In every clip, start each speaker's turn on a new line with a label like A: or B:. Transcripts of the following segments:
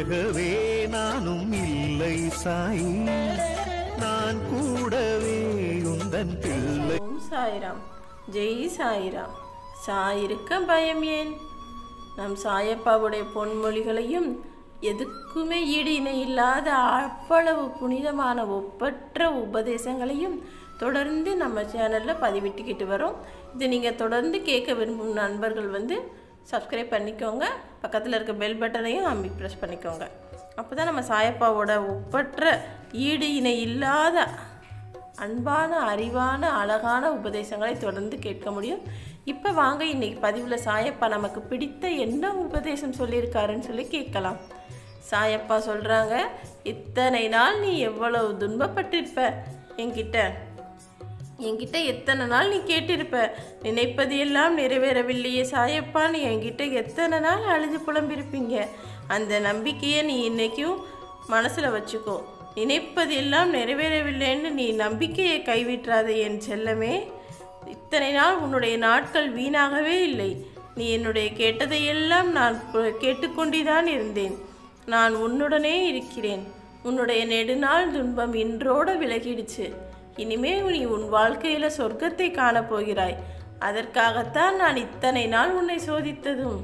A: விலகவே நானும் இல்லை சாய் நான் கூடவே உந்தன் பிள்ளை
B: ஓம் சாய்ராம் ஜெய் சாய்ராம் சாயிருக்க பயம் ஏன் நம் சாயப்பாவுடைய பொன்மொழிகளையும் எதுக்குமே ஈடு இணை இல்லாத அவ்வளவு புனிதமான ஒப்பற்ற உபதேசங்களையும் தொடர்ந்து நம்ம சேனலில் பதிவிட்டுக்கிட்டு வரோம் இது நீங்கள் தொடர்ந்து கேட்க விரும்பும் நண்பர்கள் வந்து சப்ஸ்கிரைப் பண்ணிக்கோங்க பக்கத்தில் இருக்க பெல் பட்டனையும் அம்மி ப்ரெஸ் பண்ணிக்கோங்க அப்போ தான் நம்ம சாயப்பாவோட ஒப்பற்ற ஈடு இணை இல்லாத அன்பான அறிவான அழகான உபதேசங்களை தொடர்ந்து கேட்க முடியும் இப்போ வாங்க இன்னைக்கு பதிவில் சாயப்பா நமக்கு பிடித்த என்ன உபதேசம் சொல்லியிருக்காருன்னு சொல்லி கேட்கலாம் சாயப்பா சொல்கிறாங்க இத்தனை நாள் நீ எவ்வளவு துன்பப்பட்டிருப்ப என்கிட்ட என்கிட்ட எத்தனை நாள் நீ கேட்டிருப்ப நினைப்பது எல்லாம் நிறைவேறவில்லையே சாயப்பா நீ என்கிட்ட எத்தனை நாள் அழுது புலம்பிருப்பீங்க அந்த நம்பிக்கையை நீ இன்னைக்கும் மனசில் வச்சுக்கோ நினைப்பது எல்லாம் நிறைவேறவில்லைன்னு நீ நம்பிக்கையை கைவிட்றாத என் செல்லமே இத்தனை நாள் உன்னுடைய நாட்கள் வீணாகவே இல்லை நீ என்னுடைய கேட்டதையெல்லாம் நான் பு- கேட்டுக்கொண்டுதான் இருந்தேன் நான் உன்னுடனே இருக்கிறேன் உன்னுடைய நெடுநாள் துன்பம் இன்றோட விலகிடுச்சு இனிமே நீ உன் வாழ்க்கையில சொர்க்கத்தை காணப்போகிறாய் அதற்காகத்தான் நான் இத்தனை நாள் உன்னை சோதித்ததும்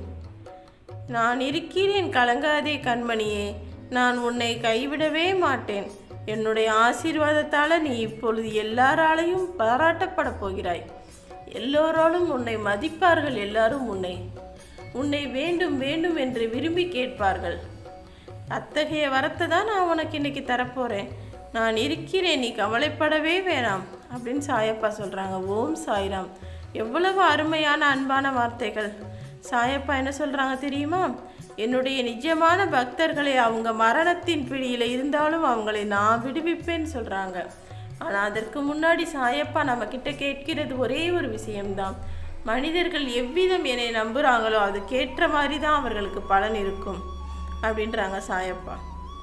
B: நான் இருக்கிறேன் கலங்காதே கண்மணியே நான் உன்னை கைவிடவே மாட்டேன் என்னுடைய ஆசீர்வாதத்தால் நீ இப்பொழுது எல்லாராலையும் பாராட்டப்பட போகிறாய் எல்லோராலும் உன்னை மதிப்பார்கள் எல்லாரும் உன்னை உன்னை வேண்டும் வேண்டும் என்று விரும்பி கேட்பார்கள் அத்தகைய வரத்தை தான் நான் உனக்கு இன்னைக்கு தரப்போகிறேன் நான் இருக்கிறேன் நீ கவலைப்படவே வேணாம் அப்படின்னு சாயப்பா சொல்கிறாங்க ஓம் சாய்ராம் எவ்வளவு அருமையான அன்பான வார்த்தைகள் சாயப்பா என்ன சொல்கிறாங்க தெரியுமா என்னுடைய நிஜமான பக்தர்களை அவங்க மரணத்தின் பிடியில் இருந்தாலும் அவங்களை நான் விடுவிப்பேன்னு சொல்கிறாங்க ஆனால் அதற்கு முன்னாடி சாயப்பா நம்ம கிட்ட கேட்கிறது ஒரே ஒரு விஷயம்தான் மனிதர்கள் எவ்விதம் என்னை நம்புகிறாங்களோ அதுக்கேற்ற மாதிரி தான் அவர்களுக்கு பலன் இருக்கும் அப்படின்றாங்க சாயப்பா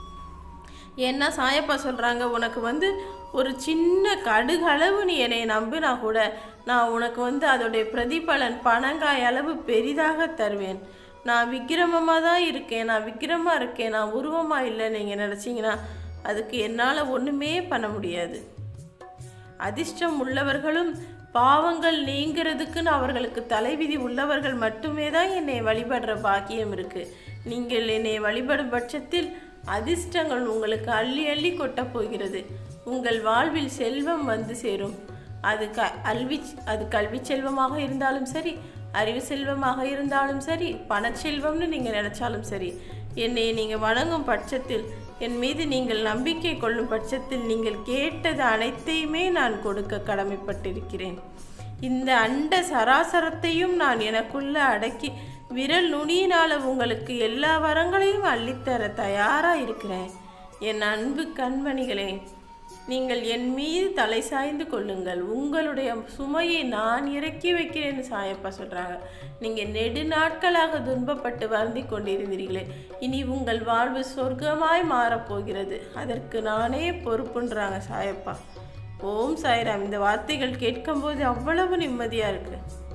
B: ஏன்னா சாயப்பா சொல்கிறாங்க உனக்கு வந்து ஒரு சின்ன கடுகளவு நீ என்னை நம்பினா கூட நான் உனக்கு வந்து அதோடைய பிரதிபலன் பணங்காய் அளவு பெரிதாக தருவேன் நான் விக்கிரமமாக தான் இருக்கேன் நான் விக்கிரமாக இருக்கேன் நான் உருவமாக இல்லை நீங்கள் நினச்சிங்கன்னா அதுக்கு என்னால் ஒன்றுமே பண்ண முடியாது அதிர்ஷ்டம் உள்ளவர்களும் பாவங்கள் நீங்கிறதுக்குன்னு அவர்களுக்கு தலைவிதி உள்ளவர்கள் மட்டுமே தான் என்னை வழிபடுற பாக்கியம் இருக்கு நீங்கள் என்னை வழிபடும் பட்சத்தில் அதிர்ஷ்டங்கள் உங்களுக்கு அள்ளி அள்ளி கொட்டப் போகிறது உங்கள் வாழ்வில் செல்வம் வந்து சேரும் அது க அல்வி அது கல்வி செல்வமாக இருந்தாலும் சரி அறிவு செல்வமாக இருந்தாலும் சரி பணச்செல்வம்னு நீங்கள் நினைச்சாலும் சரி என்னை நீங்கள் வணங்கும் பட்சத்தில் என் மீது நீங்கள் நம்பிக்கை கொள்ளும் பட்சத்தில் நீங்கள் கேட்டது அனைத்தையுமே நான் கொடுக்க கடமைப்பட்டிருக்கிறேன் இந்த அண்ட சராசரத்தையும் நான் எனக்குள்ள அடக்கி விரல் நுனியினால உங்களுக்கு எல்லா வரங்களையும் அள்ளித்தர தயாரா இருக்கிறேன் என் அன்பு கண்மணிகளே நீங்கள் என் மீது தலை சாய்ந்து கொள்ளுங்கள் உங்களுடைய சுமையை நான் இறக்கி வைக்கிறேன்னு சாயப்பா சொல்றாங்க நீங்க நெடு நாட்களாக துன்பப்பட்டு வருந்தி கொண்டிருந்தீர்களே இனி உங்கள் வாழ்வு சொர்க்கமாய் மாறப்போகிறது அதற்கு நானே பொறுப்புன்றாங்க சாயப்பா ஓம் சாய்ராம் இந்த வார்த்தைகள் கேட்கும்போது அவ்வளவு நிம்மதியா இருக்கு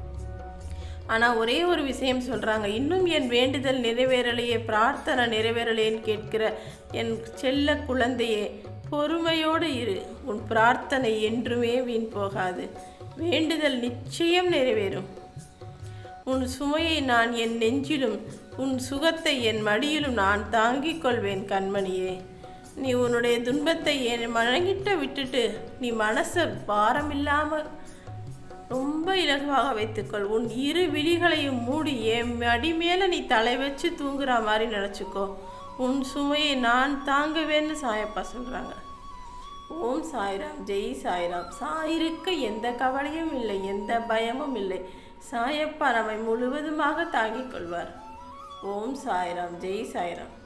B: ஆனால் ஒரே ஒரு விஷயம் சொல்கிறாங்க இன்னும் என் வேண்டுதல் நிறைவேறலையே பிரார்த்தனை நிறைவேறலையேன்னு கேட்கிற என் செல்ல குழந்தையே பொறுமையோடு இரு உன் பிரார்த்தனை என்றுமே வீண் போகாது வேண்டுதல் நிச்சயம் நிறைவேறும் உன் சுமையை நான் என் நெஞ்சிலும் உன் சுகத்தை என் மடியிலும் நான் தாங்கிக் கொள்வேன் கண்மணியே நீ உன்னுடைய துன்பத்தை என் மனங்கிட்ட விட்டுட்டு நீ மனசை பாரமில்லாமல் ரொம்ப இலகுவாக வைத்துக்கொள் உன் இரு விழிகளையும் மூடி என் அடி மேல நீ தலை வச்சு தூங்குற மாதிரி நினச்சிக்கோ உன் சுமையை நான் தாங்குவேன்னு சாயப்பா சொல்கிறாங்க ஓம் சாய்ராம் ஜெய் சாய்ராம் சாயிருக்க எந்த கவலையும் இல்லை எந்த பயமும் இல்லை சாயப்பா நம்மை முழுவதுமாக தாங்கிக் கொள்வார் ஓம் சாய்ராம் ஜெய் சாய்ராம்